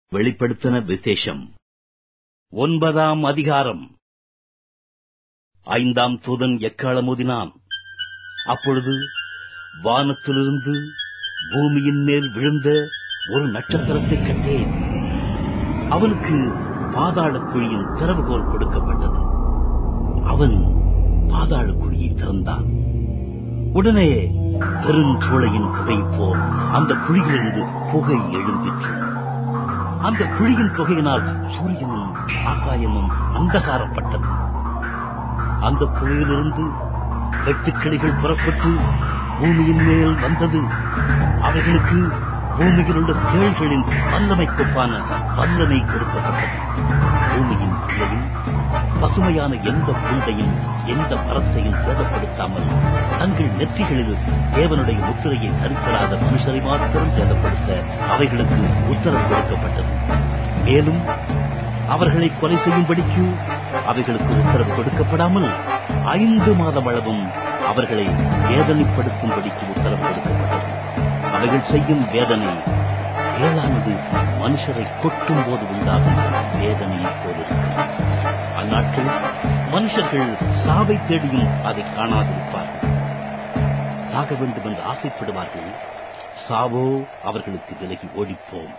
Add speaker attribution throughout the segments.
Speaker 1: வெளிப்படுத்தின விசேஷம் ஒன்பதாம் அதிகாரம் ஐந்தாம் தூதன் எக்காலமோதினான் அப்பொழுது வானத்திலிருந்து பூமியின் மேல் விழுந்த ஒரு நட்சத்திரத்தைக் கண்டேன் அவனுக்கு பாதாள குழியின் திறவுகோல் கொடுக்கப்பட்டது அவன் பாதாள குழியை திறந்தான் உடனே பெருஞ்சோலையின் புகை போல் அந்த குழியிலிருந்து புகை எழும்பிற்று அந்த குழியின் புகையினால் சூரியனும் ஆகாயமும் அந்தகாரப்பட்டது அந்த புகையிலிருந்து வெட்டுக்கிளிகள் புறப்பட்டு பூமியின் மேல் வந்தது அவைகளுக்கு பூமியில் உள்ள தேள்களின் வல்லமைக்கொப்பான வல்லமை கொடுக்கப்பட்டது பூமியின் கீழையும் பசுமையான எந்த புண்டையும் எந்த மரத்தையும் சேதப்படுத்தாமல் தங்கள் நெற்றிகளில் தேவனுடைய முத்திரையை தரித்திராத மனுஷரை மாத்திரம் சேதப்படுத்த அவைகளுக்கு உத்தரவு கொடுக்கப்பட்டது மேலும் அவர்களை கொலை செய்யும்படிக்கு அவைகளுக்கு உத்தரவு கொடுக்கப்படாமல் ஐந்து மாதம் அளவும் அவர்களை வேதனைப்படுத்தும்படிக்கு உத்தரவு கொடுக்கப்பட்டது அவைகள் செய்யும் வேதனை ஏழானது மனுஷரை கொட்டும் போது உண்டாகும் வேதனையை போலிருக்கிறது அந்நாட்கள் மனுஷர்கள் சாவை தேடியும் அதை காணாதிருப்பார்கள் சாக வேண்டும் என்று ஆசைப்படுவார்கள் சாவோ அவர்களுக்கு விலகி ஓடிப்போம்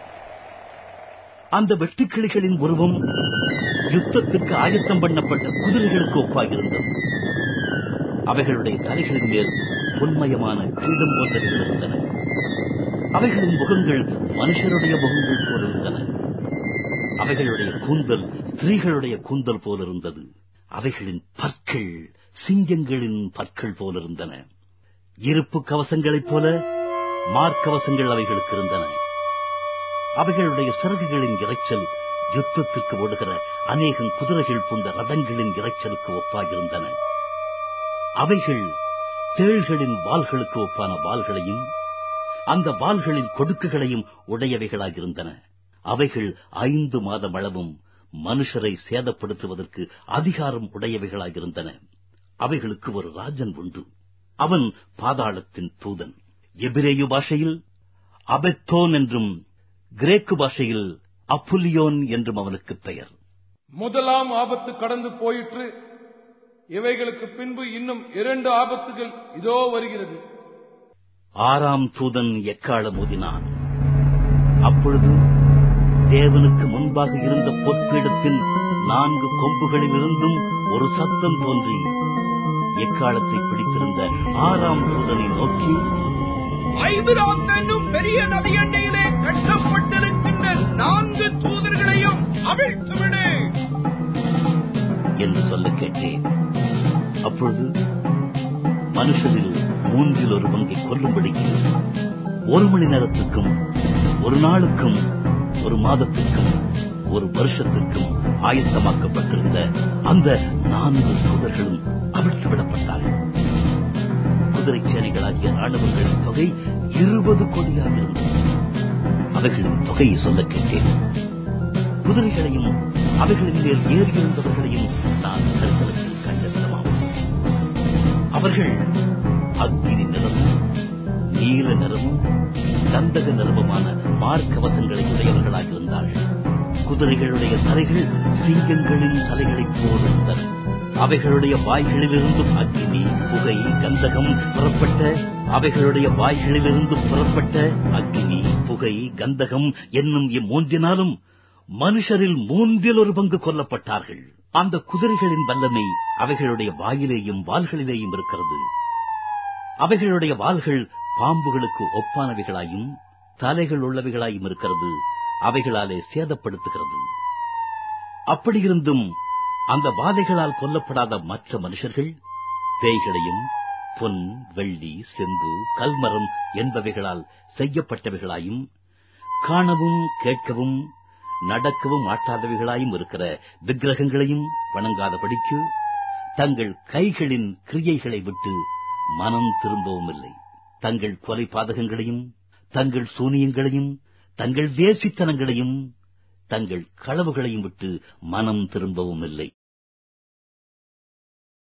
Speaker 1: அந்த வெட்டுக்கிளிகளின் உருவம் யுத்தத்திற்கு ஆயத்தம் பண்ணப்பட்ட குதிரைகளுக்கு ஒப்பாகிருந்தது அவைகளுடைய தலைகளின் மேல் பொன்மயமான கீழம் போன்றவைகள் இருந்தன அவைகளின் முகங்கள் மனுஷருடைய முகங்கள் போல இருந்தன அவைகளுடைய கூந்தல் ஸ்திரீகளுடைய கூந்தல் போல இருந்தது அவைகளின் பற்கள் சிங்கங்களின் பற்கள் போல இருந்தன இருப்பு கவசங்களைப் போல மார்க்கவசங்கள் அவைகளுக்கு இருந்தன அவைகளுடைய சிறகுகளின் இறைச்சல் யுத்தத்திற்கு ஓடுகிற அநேகம் குதிரைகள் பூண்ட ரதங்களின் இறைச்சலுக்கு ஒப்பாகிருந்தன அவைகள் தேள்களின் வாள்களுக்கு ஒப்பான வாள்களையும் அந்த வாள்களின் கொடுக்குகளையும் உடையவைகளாகிருந்தன அவைகள் ஐந்து மாதம் அளவும் மனுஷரை சேதப்படுத்துவதற்கு அதிகாரம் உடையவைகளாகிருந்தன அவைகளுக்கு ஒரு ராஜன் உண்டு அவன் பாதாளத்தின் தூதன் எபிரேயு பாஷையில் அபெத்தோன் என்றும் கிரேக்கு பாஷையில் அப்புலியோன் என்றும் அவனுக்கு பெயர்
Speaker 2: முதலாம் ஆபத்து கடந்து போயிற்று இவைகளுக்கு பின்பு இன்னும் இரண்டு ஆபத்துகள் இதோ வருகிறது
Speaker 1: ஆறாம் தூதன் எக்காலம் ஊதினான் அப்பொழுது தேவனுக்கு முன்பாக இருந்த பொற்பீடத்தின் நான்கு கொம்புகளிலிருந்தும் ஒரு சத்தம் தோன்றி எக்காலத்தை பிடித்திருந்த ஆறாம் தூதனை நோக்கி
Speaker 3: ஐபிராம் என்னும் பெரிய நதியண்டையிலே கட்டப்பட்டிருக்கின்ற நான்கு தூதர்களையும் அவிழ்த்துவிடு
Speaker 1: என்று சொல்ல கேட்டேன் அப்பொழுது மனுஷரில் மூன்றில் ஒரு பங்கை கொல்லும்படிக்கு ஒரு மணி நேரத்துக்கும் ஒரு நாளுக்கும் ஒரு மாதத்திற்கும் ஒரு வருஷத்திற்கும் ஆயத்தமாக்கப்பட்டிருந்த அந்த நான்கு தூதர்களும் அவிழ்த்து விடப்பட்டார்கள் குதிரை சேனைகளாகிய ராணுவங்களின் தொகை இருபது கோடியாக இருந்தது அவைகளின் தொகையை சொல்ல கேட்டேன் குதிரைகளையும் அவைகளின் மேல் ஏறியிருந்தவர்களையும் நான் தரிசனத்தில் கண்டவிடமாகும் அவர்கள் அக்னி நிறமும் நீல நிறமும் கந்தக நிறமுமான மார்க்கவசங்களை உடையவர்களாக இருந்தார்கள் குதிரைகளுடைய தலைகள் சிங்கங்களின் தலைகளைப் போல் இருந்தன அவைகளுடைய வாய்களிலிருந்தும் அக்னி புகை கந்தகம் புறப்பட்ட அவைகளுடைய வாய்களிலிருந்து புறப்பட்ட அக்னி புகை கந்தகம் என்னும் இம்மூன்றினாலும் மனுஷரில் மூன்றில் ஒரு பங்கு கொல்லப்பட்டார்கள் அந்த குதிரைகளின் வல்லமை அவைகளுடைய வாயிலேயும் வாள்களிலேயும் இருக்கிறது அவைகளுடைய வாள்கள் பாம்புகளுக்கு ஒப்பானவைகளாயும் தலைகள் உள்ளவைகளாயும் இருக்கிறது அவைகளாலே சேதப்படுத்துகிறது அப்படியிருந்தும் அந்த வாதைகளால் கொல்லப்படாத மற்ற மனுஷர்கள் பேய்களையும் பொன் வெள்ளி செம்பு கல்மரம் என்பவைகளால் செய்யப்பட்டவைகளாயும் காணவும் கேட்கவும் நடக்கவும் ஆட்டாதவைகளாயும் இருக்கிற விக்கிரகங்களையும் வணங்காதபடிக்கு தங்கள் கைகளின் கிரியைகளை விட்டு மனம் திரும்பவும் இல்லை தங்கள் கொலை பாதகங்களையும் தங்கள் சூனியங்களையும் தங்கள் வேசித்தனங்களையும் தங்கள் களவுகளையும் விட்டு மனம் திரும்பவும் இல்லை